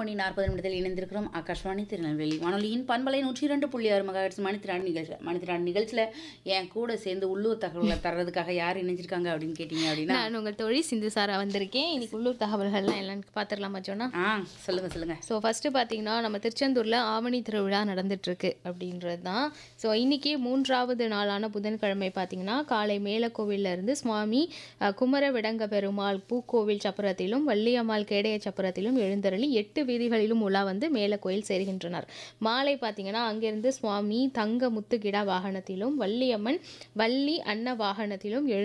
மணி நாற்பது நிமிடத்தில் இணைந்திருக்கிறோம் ஆகாஷ்வாணி திருநெல்வேலி வானொலியின் பண்பலை நூற்றி இரண்டு புள்ளி ஆறு மெகாஹெட்ஸ் மணித்திரான் நிகழ்ச்சி மணித்திரான் நிகழ்ச்சியில் என் கூட சேர்ந்து உள்ளூர் தகவல்களை தர்றதுக்காக யார் இணைஞ்சிருக்காங்க அப்படின்னு கேட்டிங்க அப்படின்னா நான் உங்கள் தொழில் சிந்து சாரா வந்திருக்கேன் இன்னைக்கு உள்ளூர் தகவல்கள்லாம் என்னன்னு பார்த்துடலாமா சொன்னா ஆ சொல்லுங்க சொல்லுங்க ஸோ ஃபஸ்ட்டு பார்த்தீங்கன்னா நம்ம திருச்செந்தூரில் ஆவணி திருவிழா நடந்துட்டுருக்கு அப்படின்றது தான் ஸோ இன்றைக்கி மூன்றாவது நாளான புதன்கிழமை பார்த்தீங்கன்னா காலை மேலக்கோவில்ல இருந்து சுவாமி அஹ், குமர விடங்க பெருமாள் பூக்கோவில் சப்பரத்திலும் வள்ளியம்மாள் கேடய சப்பரத்திலும் எழுந்தருளி எட்டு வீதிகளிலும் உலா வந்து மேலக்கோயில் சேர்கின்றனர் மாலை பார்த்தீங்கன்னா அங்கிருந்து சுவாமி தங்க முத்துகிடா வாகனத்திலும் வள்ளியம்மன் வள்ளி அன்ன வாகனத்திலும் எழு